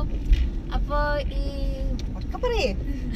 അപ്പൊ ഈ ഒക്കെ പറയേ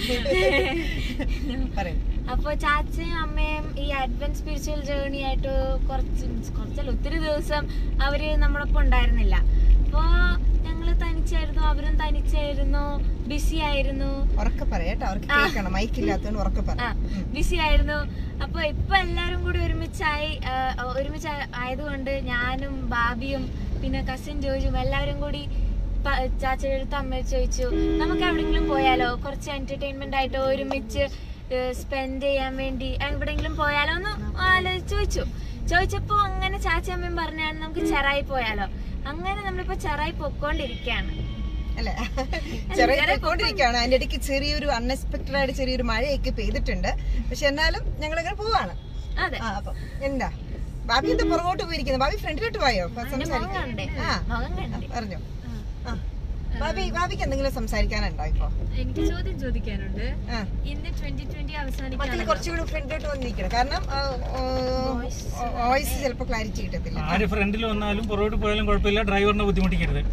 പറയൂ അപ്പൊ ചാച്ചയും അമ്മയും ഈ അഡ്വൻസ് സ്പിരിച്വൽ ജേർണി ആയിട്ട് കുറച്ച് കുറച്ചല്ല ഒത്തിരി ദിവസം അവര് നമ്മളൊപ്പം ഉണ്ടായിരുന്നില്ല അപ്പൊ ഞങ്ങള് തനിച്ചായിരുന്നു അവരും തനിച്ചായിരുന്നു ബിസി ആയിരുന്നു ഉറക്കെ പറയട്ടോ അവർക്ക് കേൾക്കണം മൈക്കില്ലാത്തോണ്ട് ഉറക്കെ പറ ആ ബിസി ആയിരുന്നു അപ്പൊ ഇപ്പൊ എല്ലാരും കൂടി ഒരുമിച്ചായി ആ, ഒരുമിച്ച് ആയതുകൊണ്ട് ഞാനും ബാബിയും പിന്നെ കസിൻ ജോജും എല്ലാവരും കൂടി പ- ചാച്ചയുടെ അടുത്ത് അമ്മ ചോദിച്ചു നമുക്ക് എവിടെങ്കിലും പോയാലോ കുറച്ച് എന്റർടൈൻമെന്റ് ആയിട്ട് ഒരുമിച്ച് സ്പെൻഡ് ചെയ്യാൻ വേണ്ടി എവിടെങ്കിലും പോയാലോ എന്ന് ആലോചിച്ച് ചോദിച്ചു ചോദിച്ചപ്പോ അങ്ങനെ ചാച്ചയമ്മയും പറഞ്ഞാണ് നമുക്ക് ചെറായി പോയാലോ അങ്ങനെ നമ്മളിപ്പോ ചെറായി പൊക്കോണ്ടിരിക്കുകയാണ് അല്ലെ ചെറിയ പോയിക്കൊണ്ടിരിക്കുകയാണ് അതിന്റെ ഇടയ്ക്ക് ചെറിയൊരു അൺഎക്സ്പെക്ടഡ് ആയിട്ട് ചെറിയൊരു മഴയൊക്കെ പെയ്തിട്ടുണ്ട് പക്ഷെ എന്നാലും ഞങ്ങൾ ഇങ്ങനെ പോവാണ് അതെ ആ അപ്പം എന്താ ബാബി എന്താ പുറകോട്ട് പോയിരിക്കുന്നത് ബാബി ഫ്രണ്ടിലോട്ട് പോയോ ഇപ്പൊ എന്റെ മുഖം സംസാരിക്കാൻ കണ്ടേ ആ മുഖം കണ്ടേ പറഞ്ഞോ ആ ബാബി ബാബിക്ക് എന്തെങ്കിലും സംസാരിക്കാനുണ്ടോ ഇപ്പൊ എനിക്ക് ചോദ്യം ചോദിക്കാനുണ്ട് ആ ഇന്ന് ട്വന്റി ട്വന്റി മക്കള് അവസാനിക്കാണ് കുറച്ചുകൂടി ഫ്രണ്ടിലോട്ട് വന്നിരിക്കണം കാരണം വോയിസ് ചിലപ്പോ ക്ലാരിറ്റി കിട്ടത്തില്ല ആര് ഫ്രണ്ടിൽ വന്നാലും പുറകോട്ട് പോയാലും കുഴപ്പമില്ല ഡ്രൈവറിനെ ബുദ്ധിമുട്ടിക്കരുത്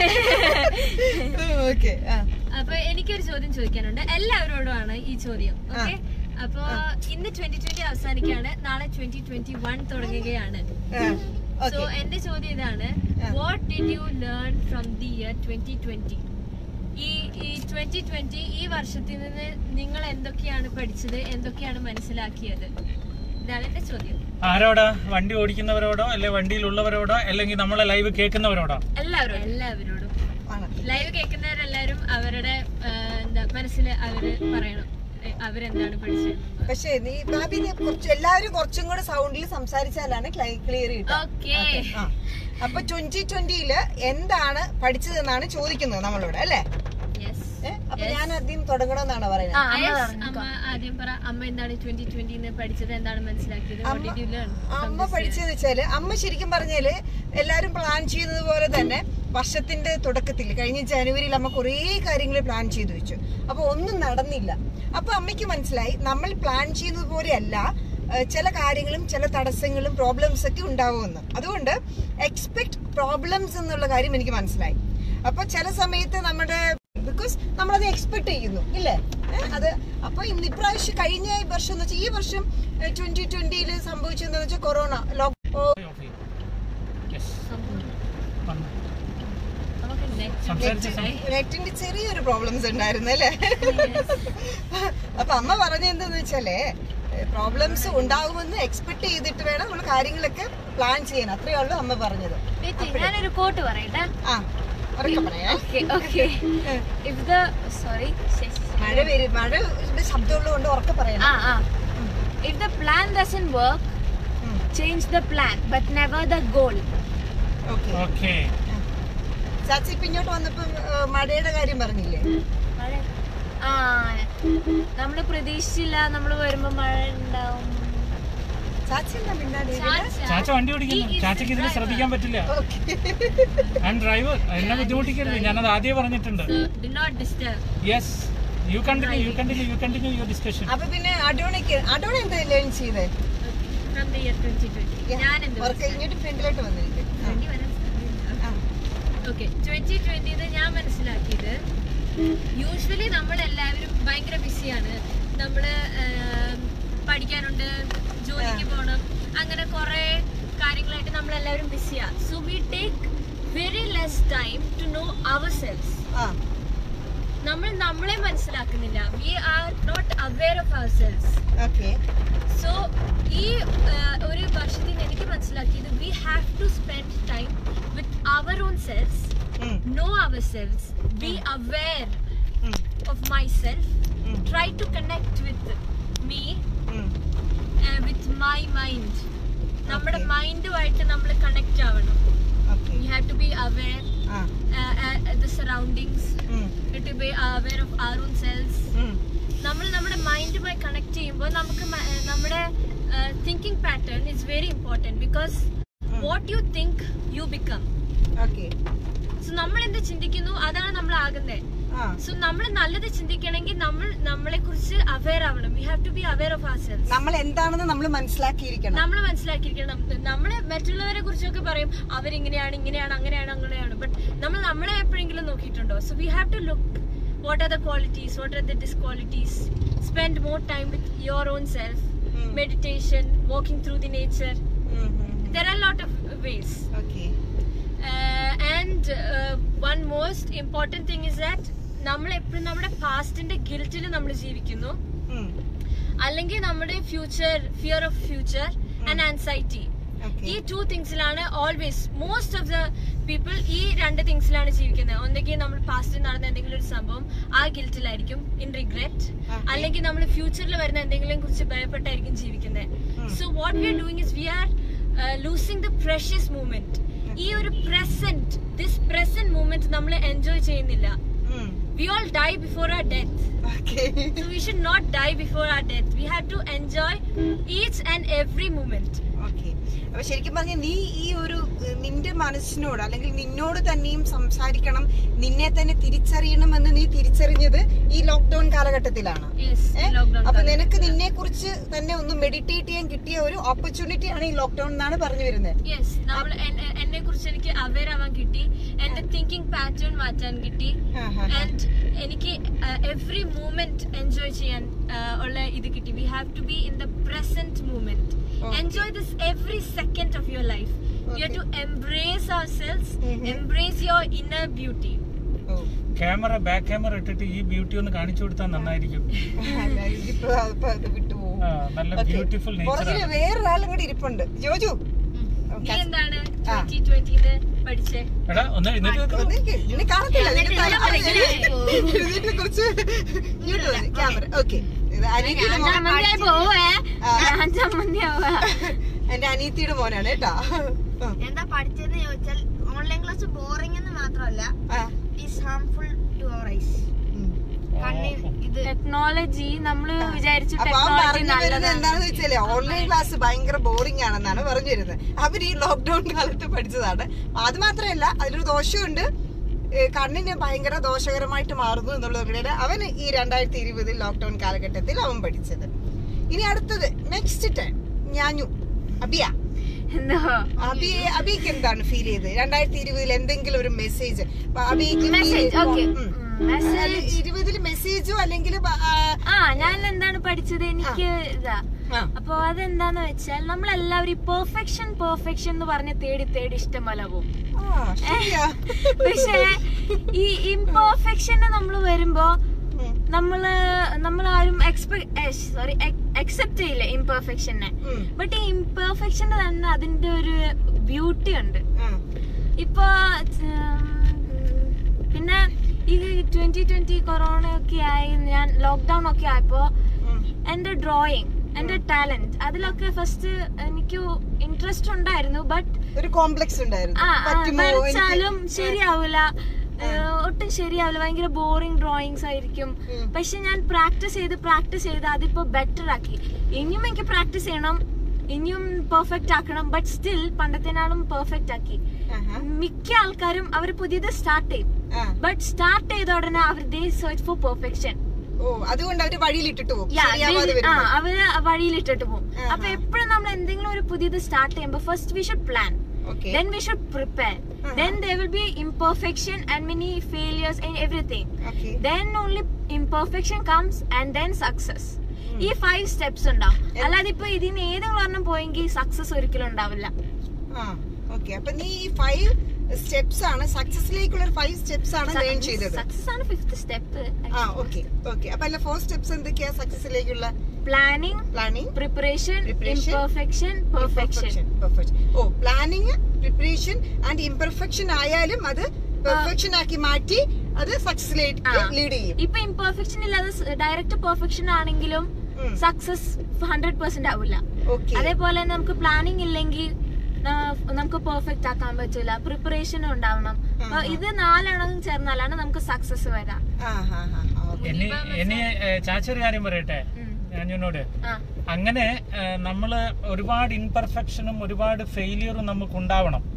ഓക്കെ ആ അപ്പൊ എനിക്കൊരു ചോദ്യം ചോദിക്കാനുണ്ട് എല്ലാവരോടുമാണ് ഈ ചോദ്യം ഓക്കെ അപ്പൊ ഇന്ന് ട്വന്റി ട്വന്റി അവസാനിക്കാണ് നാളെ ട്വന്റി ട്വന്റി വൺ തുടങ്ങുകയാണ് സോ ഓക്കെ എന്റെ ചോദ്യം ഇതാണ് what did you learn from the year twenty twenty ഈ ഈ ട്വന്റി ട്വന്റി ഈ വർഷത്തിൽ നിന്ന് നിങ്ങൾ എന്തൊക്കെയാണ് പഠിച്ചത് എന്തൊക്കെയാണ് മനസ്സിലാക്കിയത് ഇതാണ് എന്റെ ചോദ്യം ആരോടാ വണ്ടി ഓടിക്കുന്നവരോടോ അല്ലെ വണ്ടിയിലുള്ളവരോടോ അല്ലെങ്കിൽ നമ്മളെ ലൈവ് കേൾക്കുന്നവരോടോ എല്ലാവരും എല്ലാവരോടും ആണ് ലൈവ് കേൾക്കുന്നവരെല്ലാരും അവരുടെ ആ, എന്താ മനസ്സിൽ അവര് പറയണം എ, അവരെന്താണ് പഠിച്ചത് പക്ഷേ നീ ബാബി നീ കുറച്ച് എല്ലാവരും കുറച്ചും കൂടെ സൗണ്ടിൽ സംസാരിച്ചാലാണ് ക്ലിയർ കിട്ടുക ഓക്കെ ആ. അപ്പൊ ട്വന്റി ട്വന്റിയില് എന്താണ് പഠിച്ചതെന്നാണ് ചോദിക്കുന്നത് നമ്മളോട് അല്ലേ യെസ് ഏ? അപ്പൊ ഞാൻ ആദ്യം തുടങ്ങണമെന്നാണ് ആ പറയുന്നത് അമ്മ Yes, പറഞ്ഞു അമ്മ ആദ്യം പറ അമ്മ എന്താണ് ട്വന്റി ട്വന്റിന്ന് പഠിച്ചത് എന്താണ് മനസ്സിലാക്കിയത് What did you learn from അമ്മ this year? പഠിച്ചതെന്ന് വെച്ചാല് അമ്മ ശരിക്കും പറഞ്ഞാല് എല്ലാരും പ്ലാൻ ചെയ്യുന്നത് പോലെ തന്നെ വർഷത്തിന്റെ തുടക്കത്തിൽ കഴിഞ്ഞ ജനുവരിയിൽ അമ്മ കുറേ കാര്യങ്ങൾ പ്ലാൻ ചെയ്തു വെച്ചു അപ്പൊ ഒന്നും നടന്നില്ല അപ്പൊ അമ്മയ്ക്ക് മനസ്സിലായി നമ്മൾ പ്ലാൻ ചെയ്യുന്നത് പോലെയല്ല ഏഹ്, ചില കാര്യങ്ങളും ചില തടസ്സങ്ങളും പ്രോബ്ലംസ് ഒക്കെ ഉണ്ടാവുമെന്ന് അതുകൊണ്ട് എക്സ്പെക്ട് പ്രോബ്ലംസ് എന്നുള്ള കാര്യം എനിക്ക് മനസ്സിലായി അപ്പൊ ചില സമയത്ത് നമ്മുടെ ബിക്കോസ് നമ്മളത് എക്സ്പെക്ട് ചെയ്യുന്നു ഇല്ലേ ഏഹ്, അത് അപ്പൊ ഇന്ന് ഇപ്രാവശ്യം കഴിഞ്ഞ വർഷം എന്ന് വെച്ചാൽ ഈ വർഷം ട്വന്റി ട്വന്റിയിൽ സംഭവിച്ചതെന്ന് വെച്ചാൽ കൊറോണ ലോക്ക് നമുക്ക് next സംസാരിച്ച നെറ്റിന്റെ ചെറിയൊരു പ്രോബ്ലംസ് ഉണ്ടായിരുന്നു അല്ലേ അപ്പൊ അമ്മ പറഞ്ഞ എന്താന്ന് വെച്ചാലേ പ്രോബ്ലംസ് ഉണ്ടാകുമെന്ന് എക്സ്പെക്ട് ചെയ്തിട്ട് വേണം നമ്മൾ കാര്യങ്ങളൊക്കെ പ്ലാൻ ചെയ്യാൻ അത്രയേ ഉള്ളൂ അമ്മ പറഞ്ഞത് Wait, ഞാനൊരു കോട്ട് പറയട്ടെ ആ ഉറക്കെ പറയാ okay okay if the sorry മഴ വരും മഴയുടെ ശബ്ദമുള്ളത് കൊണ്ട് ഉറക്കെ പറയണം ആ ആ if the plan doesn't work change the plan but never the goal okay okay ചാച്ചി ഇപ്പൊ ഇങ്ങോട്ട് വന്നപ്പോ ഏഹ്, മഴയുടെ കാര്യം പറഞ്ഞില്ലേ ആ നമ്മള് പ്രതീക്ഷിച്ചില്ല നമ്മള് വരുമ്പോ മഴ ഉണ്ടാവും ചാച്ചി എന്താ മിണ്ടാടി ചാച്ച, ചാച്ച വണ്ടി ഓടിക്കുന്നു ചാച്ചക്ക് ഇതിൽ ശ്രദ്ധിക്കാൻ പറ്റില്ല ഞാൻ ഡ്രൈവർ എന്നെ ബുദ്ധിമുട്ടിക്കരുത് ഞാനത് ആദ്യമേ പറഞ്ഞിട്ടുണ്ട് so do not disturb. Yes you continue you continue you continue your discussion അപ്പൊ പിന്നെ അഡോണയ്ക്ക് അഡോണ എന്താ ലേൺ ചെയ്തേ From the year 2020. ഞാൻ എന്ത് ഉറക്കെ ഇങ്ങോട്ട് ഫ്രണ്ടിലോട്ട് വന്നിരിക്കും വേണ്ടി വരാൻ സാധ്യതയില്ല. ഓക്കെ ട്വന്റി ട്വന്റിന്ന് ഞാൻ മനസ്സിലാക്കിയത് യൂഷ്വലി നമ്മൾ എല്ലാവരും ഭയങ്കര ബിസിയാണ് നമ്മള് ആം, പഠിക്കാനുണ്ട് ജോലിക്ക് പോകണം അങ്ങനെ കുറെ കാര്യങ്ങളായിട്ട് നമ്മൾ എല്ലാവരും ബിസിയാണ് so we take very less time to know our selves ആ നമ്മൾ നമ്മളെ മനസ്സിലാക്കുന്നില്ല we are not aware of our selves okay so ഈ ആ, ഒരു വർഷത്തിൽ നിന്ന് എനിക്ക് മനസ്സിലാക്കിയത് we have to spend time with our own selves know ourselves, be aware of myself, try to connect with me, uh, with my mind. നമ്മുടെ Okay. മൈൻഡുമായിട്ട് നമ്മൾ കണക്ട് ആവണം okay you have to be aware ആ the surroundings ഉം, to be aware of our own selves ഉം, നമ്മൾ നമ്മുടെ മൈൻഡുമായി connect ചെയ്യുമ്പോൾ നമുക്ക് മ- ഏർ നമ്മുടെ thinking pattern is very important because what you think you become okay so നമ്മൾ എന്ത് ചിന്തിക്കുന്നു അതാണ് നമ്മൾ ആകുന്നത് ആ സോ നമ്മൾ നല്ലത് ചിന്തിക്കണമെങ്കിൽ നമ്മൾ നമ്മളെ കുറിച്ച് അവെയർ ആവണം we have to be aware of our selves നമ്മൾ എന്താണെന്ന് നമ്മൾ മനസ്സിലാക്കിയിരിക്കണം നമ്മൾ മനസ്സിലാക്കിയിരിക്കണം നമ്മള് മറ്റുള്ളവരെ കുറിച്ചൊക്കെ പറയും അവരിങ്ങനെയാണ് ഇങ്ങനെയാണ് അങ്ങനെയാണ് അങ്ങനെയാണ് ബട്ട് നമ്മൾ നമ്മളെ എപ്പോഴെങ്കിലും നോക്കിയിട്ടുണ്ടോ so we have to look what are the qualities what are the disqualities spend more time with your own self meditation walking through the nature there are lot of ways okay and one most important thing is that നമ്മൾ എപ്പോഴും നമ്മുടെ പാസ്റ്റിന്റെ ഗിൽറ്റിൽ നമ്മൾ ജീവിക്കുന്നു അല്ലെങ്കിൽ നമ്മുടെ future fear of future and anxiety ഈ ടു തിങ്സിലാണ് always most of the people ഈ രണ്ട് തിങ്സിലാണ് ജീവിക്കുന്നത് ഒന്നെങ്കിൽ നമ്മൾ പാസ്റ്റിൽ നടന്ന എന്തെങ്കിലും ഒരു സംഭവം ആ ഗിൽറ്റിലായിരിക്കും ഇൻ റിഗ്രറ്റ് അല്ലെങ്കിൽ നമ്മൾ ഫ്യൂച്ചറിൽ വരുന്ന എന്തെങ്കിലും കുറിച്ച് ഭയപ്പെട്ടായിരിക്കും ജീവിക്കുന്നത് so what we are doing is we are losing the precious moment ഈ ഒരു പ്രസന്റ് ദിസ് പ്രസന്റ് മൂമെന്റ് നമ്മൾ എൻജോയ് ചെയ്യുന്നില്ല we all die before our death okay So we should not die before our death. We have to enjoy each and every moment. Okay അപ്പൊ ശരിക്കും പറഞ്ഞ നീ ഈ ഒരു ഏഹ്, നിന്റെ മനസ്സിനോട് അല്ലെങ്കിൽ നിന്നോട് തന്നെയും സംസാരിക്കണം നിന്നെ തന്നെ തിരിച്ചറിയണമെന്ന് നീ തിരിച്ചറിഞ്ഞത് ഈ ലോക്ക്ഡൌൺ കാലഘട്ടത്തിലാണ് Yes, ഏ? lockdown. അപ്പൊ നിനക്ക് നിന്നെ കുറിച്ച് തന്നെ ഒന്ന് മെഡിറ്റേറ്റ് ചെയ്യാൻ കിട്ടിയ ഒരു ഓപ്പർച്യൂണിറ്റി ആണ് ഈ ലോക്ക്ഡൌൺ എന്നാണ് പറഞ്ഞു വരുന്നത് Yes, നമ്മൾ എന്നെ കുറിച്ച് എനിക്ക് അവെയർ ആവാൻ കിട്ടി എന്റെ തിങ്കിങ് പാറ്റേൺ മാറ്റാൻ കിട്ടി ആൻഡ് എനിക്ക് എവറി മൂമെന്റ് എൻജോയ് ചെയ്യാൻ uh, ഉള്ള ഇത് കിട്ടി we have to be in the present moment Okay. Enjoy this every second of your life you have to embrace our selves Mhm. Embrace your inner beauty camera back camera ഇട്ടിട്ട് ഈ beauty ഒന്ന് കാണിച്ചു കൊടുത്താൽ നന്നായിരിക്കും ഇതിപ്പോ അതിപ്പോ അത് വിട്ടുപോകും ആ, നല്ല Okay. ബ്യൂട്ടിഫുൾ പുറകില് നേച്ചറാണ് വേറൊരാളും കൂടി ഇരിപ്പുണ്ട് ജോജു നീ എന്താണ് ആ. ട്വന്റി ട്വന്റിന്ന് പഠിച്ചേ എടാ ഒന്ന് എഴുന്നേറ്റ് വെക്കൂ. ഒന്നിക്ക് നിന്നെ കാണത്തില്ല നിന്റെ എന്നിട്ട് തല- ഇതിനെ ഇങ്ങനെ ഇതിനെ കുറിച്ച് ഇങ്ങോട്ട് വരും ക്യാമറ ഓക്കെ ഇത് അനിയത്തിയുടെ ഞാൻ മോൻ ചമ്മന്തിയായി പോവേ ആ. ഞാൻ ചമ്മന്തിയാവുക എന്റെ അനിയത്തിയുടെ മോനാണ് കേട്ടാ ആ, എന്താ പഠിച്ചതെന്ന് ചോദിച്ചാൽ ഓൺലൈൻ ക്ലാസ് ബോറിംഗ് എന്ന് മാത്രമല്ല ആ, it harmful to our eyes ഉം. കണ്ണിന് ഇത് ടെക്നോളജി നമ്മള് വിചാരിച്ചു അപ്പൊ അവൻ ടെക്നോളജി പറഞ്ഞു വരുന്നത് നല്ലതാണ് എന്താണെന്ന് വെച്ചാല് ഓൺലൈൻ ക്ലാസ് ഭയങ്കര ബോറിംഗ് ആണെന്നാണ് പറഞ്ഞു വരുന്നത് അവർ ഈ ലോക്ക്ഡൌൺ കാലത്ത് പഠിച്ചതാണ് അത് മാത്രമല്ല അതിലൊരു ദോഷമുണ്ട് ഏ, കണ്ണിന് ഭയങ്കര ദോഷകരമായിട്ട് മാറുന്നു എന്നുള്ളത് കൂടിയാണ് അവൻ ഈ രണ്ടായിരത്തി ഇരുപതിൽ ലോക്ക്ഡൌൺ കാലഘട്ടത്തിൽ അവൻ പഠിച്ചത് ഇനി അടുത്തത് നെക്സ്റ്റ് ടൈം ഞാനു അബിയ എന്തോ അബി അബിക്ക് എന്താണ് ഫീൽ ചെയ്തത് രണ്ടായിരത്തി ഇരുപതിൽ എന്തെങ്കിലും ഒരു മെസ്സേജ് അബിക്ക് മെസ്സേജ് ഓക്കെ ഉം. മെസ്സേജ് ഇരുപതിൽ മെസ്സേജോ അല്ലെങ്കിൽ ആ ഞാൻ എന്താണ് പഠിച്ചത് എനിക്ക് ഇതാ അപ്പൊ അതെന്താന്ന് വെച്ചാൽ നമ്മളെല്ലാവരും ഈ പെർഫെക്ഷൻ പെർഫെക്ഷൻ എന്ന് പറഞ്ഞ് തേടി തേടി ഇഷ്ടം പോലെ പോകും ശരിയാ പക്ഷേ ഈ ഇംപെർഫെക്ഷന് നമ്മൾ വരുമ്പോ ഉം. നമ്മള് നമ്മൾ ആരും എക്സ്പെക്ട് സോറി അക്സെപ്റ്റ് ചെയ്യില്ല ഇംപെർഫെക്ഷനെ ഉം. ബട്ട് ഈ ഇംപെർഫെക്ഷന് തന്നെ അതിന്റെ ഒരു ബ്യൂട്ടി ഉണ്ട് ആ. ഇപ്പൊ ഉം, പിന്നെ ഈ ട്വന്റി ട്വന്റി കൊറോണ ഒക്കെ ആയി ഞാൻ ലോക്ക്ഡൌൺ ഒക്കെ ആയപ്പോ ഉം. എന്റെ ഡ്രോയിങ് എന്റെ ടാലന്റ് അതിലൊക്കെ ഫസ്റ്റ് എനിക്ക് ഇൻട്രസ്റ്റ് ഉണ്ടായിരുന്നു ബട്ട് ഒരു കോംപ്ലക്സ് ഉണ്ടായിരുന്നു ആ ആ, പറ്റുമോ വരച്ചാലും എനിക്ക്? ശരിയാവില്ല ഏഹ്, ഒട്ടും ശരിയാവില്ല ഭയങ്കര ബോറിംഗ് ഡ്രോയിങ്സ് ആയിരിക്കും ഉം. പക്ഷെ ഞാൻ പ്രാക്ടീസ് ചെയ്ത് പ്രാക്ടീസ് ചെയ്ത് അതിപ്പോ ബെറ്റർ ആക്കി ഇനിയും എനിക്ക് പ്രാക്ടീസ് ചെയ്യണം ഇനിയും പെർഫെക്റ്റ് ആക്കണം ബട്ട് സ്റ്റിൽ പണ്ടത്തേനാളും പെർഫെക്റ്റ് ആക്കി ആഹാ. മിക്ക ആൾക്കാരും അവർ പുതിയത് സ്റ്റാർട്ട് ചെയ്യും ആ. ബട്ട് സ്റ്റാർട്ട് ചെയ്ത ഉടനെ അവർ ദേ സെർച്ച് ഫോർ പെർഫെക്ഷൻ ഓ അതുകൊണ്ട് അവര് വഴിയിൽ ഇട്ടിട്ട് പോകും ശരിയാവാതെ ആ വരുമ്പോ. അവര് വഴിയിലിട്ടിട്ട് പോകും ആഹാ. അപ്പൊ എപ്പോഴും നമ്മൾ എന്തെങ്കിലും ഒരു പുതിയത് സ്റ്റാർട്ട് ചെയ്യുമ്പോൾ first we should plan Okay. then we should prepare Uh-huh. then there will be imperfection and many failures and everything Okay. then only imperfection comes and then success ഈ ഫൈവ് സ്റ്റെപ്സ് ഉണ്ടാവും അല്ലാതെ ഇപ്പൊ ഇതിന് ഏതെങ്കിലും ഒരെണ്ണം പോയെങ്കിൽ success ഒരിക്കലും ഉണ്ടാവില്ല ആ ഓക്കെ അപ്പൊ നീ ഈ ഫൈവ് സ്റ്റെപ്സ് ആണ് സക്സസിലേക്കുള്ള ഒരു ഫൈവ് സ്റ്റെപ്സ് ആണ് ലേൺ ചെയ്തത് സക്സസ് ആണ് ഫിഫ്ത് സ്റ്റെപ്പ് ആ ഓക്കെ ഓക്കെ അപ്പൊ അല്ല ഫോർ സ്റ്റെപ്സ് എന്തൊക്കെയാ സക്സസിലേക്കുള്ള planning planning preparation Preparation, imperfection perfection ഓ പ്ലാനിങ് പ്രിപ്പറേഷൻ ആൻഡ് ഇംപെർഫെക്ഷൻ ആയാലും അത് പെർഫെക്ഷൻ ആക്കി മാറ്റി അത് സക്സസിലേക്ക് ആ. ലീഡ് ചെയ്യും ഇപ്പൊ ഇംപെർഫെക്ഷൻ ഇല്ലാതെ ഡയറക്റ്റ് പെർഫെക്ഷൻ ആണെങ്കിലും ഉം. സക്സസ് ഹൺഡ്രഡ് പെർസെന്റ് ആവില്ല ഓക്കെ അതേപോലെ തന്നെ നമുക്ക് പ്ലാനിങ് ഇല്ലെങ്കിൽ ന- നമുക്ക് പെർഫെക്റ്റ് ആക്കാൻ പറ്റില്ല പ്രിപ്പറേഷനും ഉണ്ടാവണം അപ്പൊ ഇത് നാലെണ്ണം ചേർന്നാലാണ് നമുക്ക് സക്സസ് വരാം ആ ഹാ ഹാ ഇനി ഇനി ചാച്ച ഒരു കാര്യം പറയട്ടെ ഉം. ഞാനോട് ആ അങ്ങനെ ഏ, നമ്മള് ഒരുപാട് ഇൻപെർഫെക്ഷനും ഒരുപാട് ഫെയിലിയറും നമുക്ക് ഉണ്ടാവണം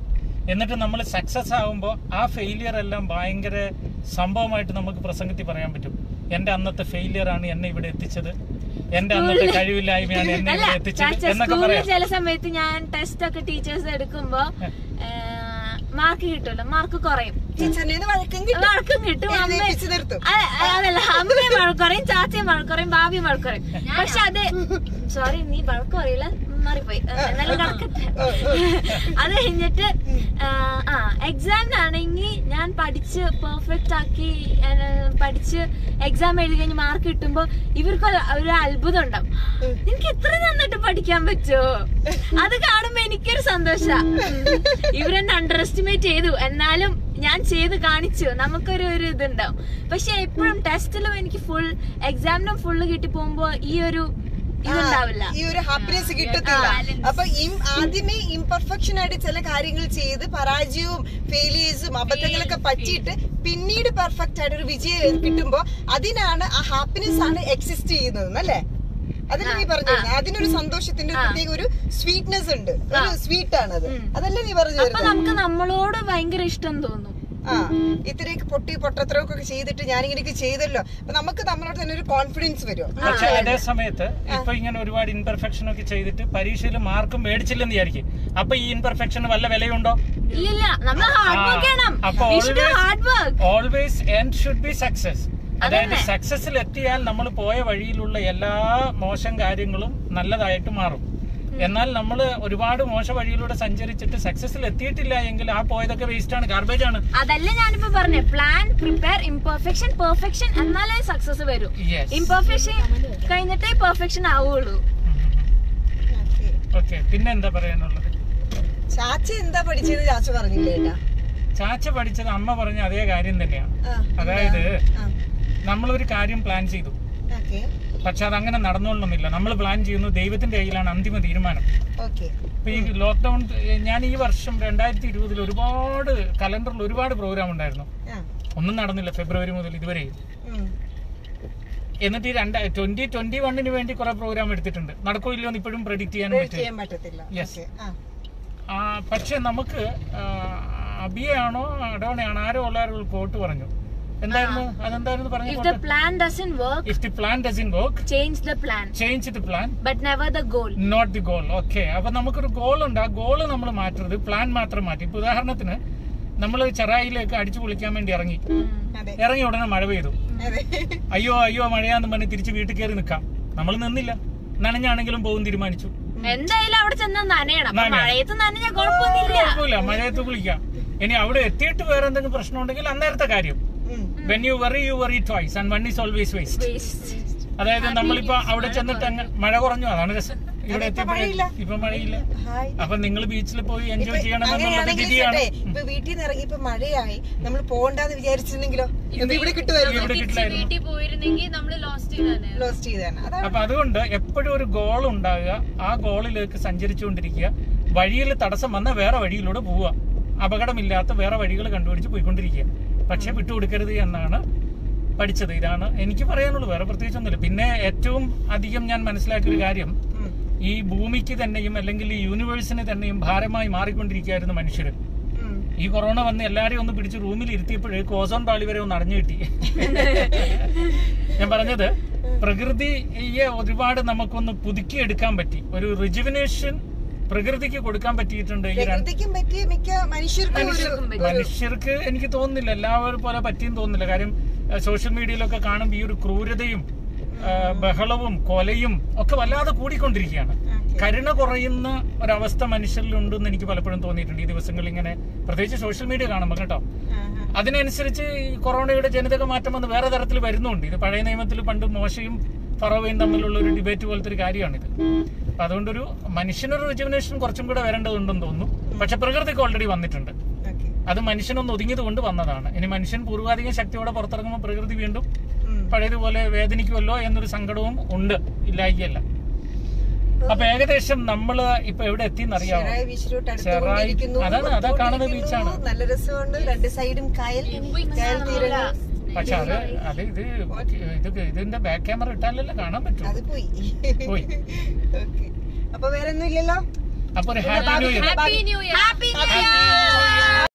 എന്നിട്ട് നമ്മൾ സക്സസ് ആകുമ്പോൾ ആ ഫെയിലിയർ എല്ലാം ഭയങ്കര സംഭവമായിട്ട് നമുക്ക് പ്രസംഗത്തിൽ പറയാൻ പറ്റും എന്റെ അന്നത്തെ ഫെയിലിയർ ആണ് എന്നെ ഇവിടെ എത്തിച്ചത് എന്റെ അന്നത്തെ കഴിവില്ലായ്മയാണ് എന്നെ അല്ല ഇവിടെ എത്തിച്ചത് ചാച്ച എന്നൊക്കെ സ്കൂളിൽ പറയാം ചില സമയത്ത് ഞാൻ ടെസ്റ്റ് ഒക്കെ ടീച്ചേഴ്സ് എടുക്കുമ്പോ മാർക്ക് കിട്ടുമല്ലോ മാർക്ക് കുറയും ടീച്ചറിനെ വഴക്കം കിട്ടും വഴക്കും കിട്ടും അമ്മ എഴുന്നേൽപ്പിച്ച് നിർത്തും അ- അതല്ല അമ്മയും വഴക്കുറയും ചാച്ചയും വഴക്കുറയും ഭാവിയും വഴക്കുറയും പക്ഷെ അത് സോറി നീ വഴക്ക് പറയില്ല മാറിപ്പോയി എന്നാലും നടക്കട്ടെ അത് കഴിഞ്ഞിട്ട് ആ, ആ എക്സാമിനാണെങ്കിൽ ഞാൻ പഠിച്ച് പെർഫെക്റ്റ് ആക്കി ആ, പഠിച്ച് എക്സാം എഴുതി കഴിഞ്ഞ് മാർക്ക് കിട്ടുമ്പോ ഇവർക്ക് ഒരു- ഒരു അത്ഭുതം ഉണ്ടാവും നിനക്ക് ഇത്ര നന്നായിട്ട് പഠിക്കാൻ പറ്റുമോ അത് കാണുമ്പോ എനിക്കൊരു സന്തോഷ ഇവരെന്നെ അണ്ടർ എസ്റ്റിമേറ്റ് ചെയ്തു എന്നാലും ഞാൻ ചെയ്ത് കാണിച്ചു നമുക്കൊരു ഒരു ഇതുണ്ടാവും പക്ഷെ എപ്പോഴും ടെസ്റ്റിലും എനിക്ക് ഫുൾ എക്സാമിനും ഫുള്ള് കിട്ടി പോകുമ്പോ ഈ ഒരു ഇതുണ്ടാവില്ല ഈ ഒരു ഹാപ്പിനെസ് കിട്ടത്തില്ല അപ്പൊ ഇം- ആദ്യമേ ഇംപെർഫെക്ഷൻ ആയിട്ട് ചില കാര്യങ്ങൾ ചെയ്ത് പരാജയവും ഫെയിലിയേഴ്സും അബദ്ധങ്ങളൊക്കെ പറ്റിയിട്ട് പിന്നീട് പെർഫെക്റ്റ് ആയിട്ട് ഒരു വിജയം കിട്ടുമ്പോ അതിനാണ് ആ ഹാപ്പിനെസ് ആണ് എക്സിസ്റ്റ് ചെയ്യുന്നത് അല്ലേ അതല്ലേ നീ പറഞ്ഞു വരുന്നത് അതിനൊരു സന്തോഷത്തിന്റെ ഒരു പ്രത്യേക ഒരു സ്വീറ്റ്നെസ് ഉണ്ട് ഒരു സ്വീറ്റ് ആണത് അതല്ലേ നീ പറഞ്ഞു അപ്പൊ വരുന്നത് നമുക്ക് നമ്മളോട് ഭയങ്കര ഇഷ്ടം തോന്നും ആ ഇത്രയൊക്കെ പൊട്ടി പൊട്ടത്തരമൊക്കെ ചെയ്തിട്ട് ഞാനിങ്ങനെയൊക്കെ ചെയ്തല്ലോ അപ്പൊ നമുക്ക് നമ്മളോട് തന്നെ ഒരു കോൺഫിഡൻസ് വരും പക്ഷെ അതേ സമയത്ത് ഇപ്പൊ ഇങ്ങനെ ഒരുപാട് ഇൻപെർഫെക്ഷൻ ഒക്കെ ചെയ്തിട്ട് പരീക്ഷയിൽ മാർക്കും മേടിച്ചില്ലെന്ന് വിചാരിക്കും അപ്പൊ ഈ ഇൻപെർഫെക്ഷന് വല്ല വിലയുണ്ടോ ഇല്ലില്ല നമ്മൾ ഹാർഡ് വർക്ക് ചെയ്യണം അപ്പൊ hard work always end should be success അതായത് സക്സസിൽ എത്തിയാൽ നമ്മൾ പോയ വഴിയിലുള്ള എല്ലാ മോശം കാര്യങ്ങളും നല്ലതായിട്ട് മാറും എന്നാൽ നമ്മൾ ഒരുപാട് മോശ വഴിയിലൂടെ സഞ്ചരിച്ചിട്ട് സക്സസിൽ എത്തിയിട്ടില്ല എങ്കിൽ ആ പോയതൊക്കെ വേസ്റ്റ് ആണ് ഗാർബേജ് ആണ് അതല്ല ഞാനിപ്പോ പറഞ്ഞേ പ്ലാൻ പ്രിപ്പയർ ഇംപെർഫെക്ഷൻ പെർഫെക്ഷൻ എന്നാലേ സക്സസ് വരൂ Yes. ഇംപെർഫെക്ഷൻ കഴിഞ്ഞിട്ടേ പെർഫെക്ഷൻ ആവുള്ളൂ ഓക്കെ പിന്നെ എന്താ പറയാനുള്ളത് ചാച്ച എന്താ പഠിച്ചത് ചാച്ച പറഞ്ഞില്ലേ ഏട്ടാ? ചാച്ച പഠിച്ചത് അമ്മ പറഞ്ഞ അതേ കാര്യം തന്നെയാണ് ആ, അതായത് ആ, നമ്മളൊരു കാര്യം പ്ലാൻ ചെയ്തു ഓക്കേ പക്ഷെ അതങ്ങനെ നടന്നുകൊള്ളണമെന്നില്ല നമ്മൾ പ്ലാൻ ചെയ്യുന്നു ദൈവത്തിന്റെ കയ്യിലാണ് അന്തിമ തീരുമാനം ഓക്കേ ഇപ്പൊ ഈ ലോക്ക്ഡൌൺ ഞാൻ ഈ വർഷം രണ്ടായിരത്തി ഇരുപതിൽ ഒരുപാട് കലണ്ടറിൽ ഒരുപാട് പ്രോഗ്രാം ഉണ്ടായിരുന്നു ആ, ഒന്നും നടന്നില്ല ഫെബ്രുവരി മുതൽ ഇതുവരെയും ഉം. എന്നിട്ട് ഈ രണ്ട് ട്വന്റി ട്വന്റി വണ്ണിന് വേണ്ടി കുറെ പ്രോഗ്രാം എടുത്തിട്ടുണ്ട് നടക്കോ ഇല്ലയോ എന്ന് ഇപ്പോഴും പ്രഡിക്ട് ചെയ്യാൻ Predict പറ്റില്ല ചെയ്യാൻ പറ്റത്തില്ല Yes. ഓക്കേ, ആ, ആ, പക്ഷെ നമുക്ക് ആ, അബിയാണോ അഡോണയാണോ ആരോ ഉള്ളവർ കോട്ട് പറഞ്ഞു എന്തായിരുന്നു അതെന്തായിരുന്നു പറഞ്ഞ if the plan doesn't work if the plan doesn't work change the plan change the plan but never the goal not the goal okay അപ്പൊ നമുക്കൊരു ഗോൾ ഉണ്ട് ആ ഗോള് നമ്മൾ മാറ്റരുത് പ്ലാൻ മാത്രം മാറ്റി ഇപ്പൊ ഉദാഹരണത്തിന് നമ്മൾ ചെറായിലേക്ക് അടിച്ചു പൊളിക്കാൻ വേണ്ടി ഇറങ്ങി അതെ ഇറങ്ങി ഉടനെ മഴ പെയ്തു അതെ അയ്യോ അയ്യോ മഴയാന്ന് പറഞ്ഞ് തിരിച്ച് വീട്ടിൽ കയറി നിൽക്കാം നമ്മൾ നിന്നില്ല നനഞ്ഞാണെങ്കിലും പോകും തീരുമാനിച്ചു എന്തായാലും അവിടെ ചെന്ന് നനയണം അപ്പൊ നനയണം. മഴയത്ത് നനഞ്ഞ കുഴപ്പമൊന്നുമില്ല കുഴപ്പമില്ല മഴയത്ത് കുളിക്കാം ഇനി അവിടെ എത്തിയിട്ട് വേറെ എന്തെങ്കിലും പ്രശ്നം ഉണ്ടെങ്കിൽ അന്നേരത്തെ കാര്യം ഉം. When you worry you worry twice and one is always waste Waste. അതായത് നമ്മളിപ്പോ അവിടെ ചെന്നിട്ട് അങ്ങ് മഴ കുറഞ്ഞു അതാണ് രസം ഇവിടെ എത്തിയപ്പോഴേ ഇപ്പൊ മഴയില്ല ഹായ് അപ്പൊ നിങ്ങൾ ബീച്ചിൽ പോയി ഇപ്പൊ എൻജോയ് ചെയ്യണമെന്നുള്ള അങ്ങനെയാണെങ്കിൽ വിധിയാണ് ചേട്ടേ, ഇപ്പൊ വീട്ടിൽ നിന്ന് ഇറങ്ങി ഇപ്പൊ മഴയായി നമ്മൾ പോകണ്ടെന്ന് വിചാരിച്ചിരുന്നെങ്കിലോ ഇപ്പൊ ഇവിടെ കിട്ടുമായിരുന്നു ഇവിടെ കിട്ടില്ലായിരുന്നു വീട്ടിൽ പോയിരുന്നെങ്കിൽ നമ്മള് ലോസ്റ്റ് ചെയ്തന്നെ ലോസ്റ്റ് ചെയ്താണ് അതാണ് അപ്പൊ അതുകൊണ്ട് എപ്പോഴും ഒരു ഗോൾ ഉണ്ടാകുക ആ ഗോളിലേക്ക് സഞ്ചരിച്ചുകൊണ്ടിരിക്കുക വഴിയിൽ തടസ്സം വന്ന വേറെ വഴിയിലൂടെ പോവുക അപകടമില്ലാത്ത വേറെ വഴികൾ കണ്ടുപിടിച്ച് പോയിക്കൊണ്ടിരിക്കുക പക്ഷെ വിട്ടുകൊടുക്കരുത് എന്നാണ് പഠിച്ചത് ഇതാണ് എനിക്ക് പറയാനുള്ളൂ വേറെ പ്രത്യേകിച്ചൊന്നുമില്ല പിന്നെ ഏറ്റവും അധികം ഞാൻ മനസ്സിലാക്കിയ ഒരു കാര്യം ഉം. ഈ ഭൂമിക്ക് തന്നെയും അല്ലെങ്കിൽ ഈ യൂണിവേഴ്സിന് തന്നെയും ഭാരമായി മാറിക്കൊണ്ടിരിക്കുകയായിരുന്നു മനുഷ്യർ ഉം. ഈ കൊറോണ വന്ന് എല്ലാരെയും ഒന്ന് പിടിച്ച് റൂമിൽ ഇരുത്തിയപ്പോഴേക്ക് ഓസോൺ പാളി വരെ ഒന്ന് അടഞ്ഞു കിട്ടി ഞാൻ പറഞ്ഞത് പ്രകൃതിയെ ഒരുപാട് നമുക്കൊന്ന് പുതുക്കിയെടുക്കാൻ പറ്റി ഒരു റിജുവിനേഷൻ പ്രകൃതിക്ക് കൊടുക്കാൻ പറ്റിയിട്ടുണ്ട് ഈ രണ്ട് പ്രകൃതിക്കും പറ്റിയ മിക്ക മനുഷ്യർക്കും ഒരു മനുഷ്യർക്ക് എനിക്ക് തോന്നുന്നില്ല എല്ലാവരും പോലെ പറ്റിയും തോന്നുന്നില്ല കാര്യം സോഷ്യൽ മീഡിയയിലൊക്കെ കാണുമ്പോൾ ഈ ഒരു ക്രൂരതയും ആ, ബഹളവും കൊലയും ഒക്കെ വല്ലാതെ കൂടിക്കൊണ്ടിരിക്കുകയാണ് കരുണ കുറയുന്ന ഒരവസ്ഥ മനുഷ്യരിലുണ്ടെന്ന് എനിക്ക് പലപ്പോഴും തോന്നിയിട്ടുണ്ട് ഈ ദിവസങ്ങളിൽ ഇങ്ങനെ പ്രത്യേകിച്ച് സോഷ്യൽ മീഡിയ കാണുമ്പോൾ കേട്ടോ ആഹാ. അതിനനുസരിച്ച് ഈ കൊറോണയുടെ ജനിതക മാറ്റം വന്ന് വേറെ തരത്തിൽ വരുന്നുണ്ട് ഇത് പഴയ നിയമത്തിൽ പണ്ട് മോശയും ഫറോവയും തമ്മിലുള്ള ഒരു ഡിബേറ്റ് പോലത്തെ ഒരു കാര്യമാണിത് അപ്പൊ അതുകൊണ്ടൊരു മനുഷ്യനൊരു റിജുവിനേഷൻ കുറച്ചും കൂടെ വരേണ്ടതുണ്ടെന്ന് തോന്നുന്നു പക്ഷെ പ്രകൃതിക്ക് ഓൾറെഡി വന്നിട്ടുണ്ട് ഓക്കേ. അത് മനുഷ്യനൊന്ന് ഒതുങ്ങിയത് കൊണ്ട് വന്നതാണ് ഇനി മനുഷ്യൻ പൂർവാധികം ശക്തിയോടെ പുറത്തിറങ്ങുമ്പോൾ പ്രകൃതി വീണ്ടും ഉം. പഴയതുപോലെ വേദനിക്കുമല്ലോ എന്നൊരു സങ്കടവും ഉണ്ട് ഇല്ലായികയല്ല അപ്പൊ ഏകദേശം നമ്മള് ഇപ്പൊ എവിടെ എത്തിന്നറിയാമോ ചെറായി ബീച്ചിലോട്ട് ചെറായി- അടുത്തുകൊണ്ടിരിക്കുന്നു അതാണ്, അതാ കാണുന്ന അടുത്തുകൊണ്ടിരിക്കുന്നു. ബീച്ചാണ്. നല്ല രസമുണ്ട് രണ്ട് സൈഡും കായൽ കായൽ തീരങ്ങൾ പക്ഷെ അത് അത് ഇത് ഇത് ഇതിന്റെ ബാക്ക് ക്യാമറ ഇട്ടാലല്ലേ കാണാൻ പറ്റൂ അത് പോയി പോയി ഓക്കെ അപ്പൊ വേറെ ഒന്നും ഇല്ലല്ലോ അപ്പൊ ഒരു happy new year happy new year happy happy new year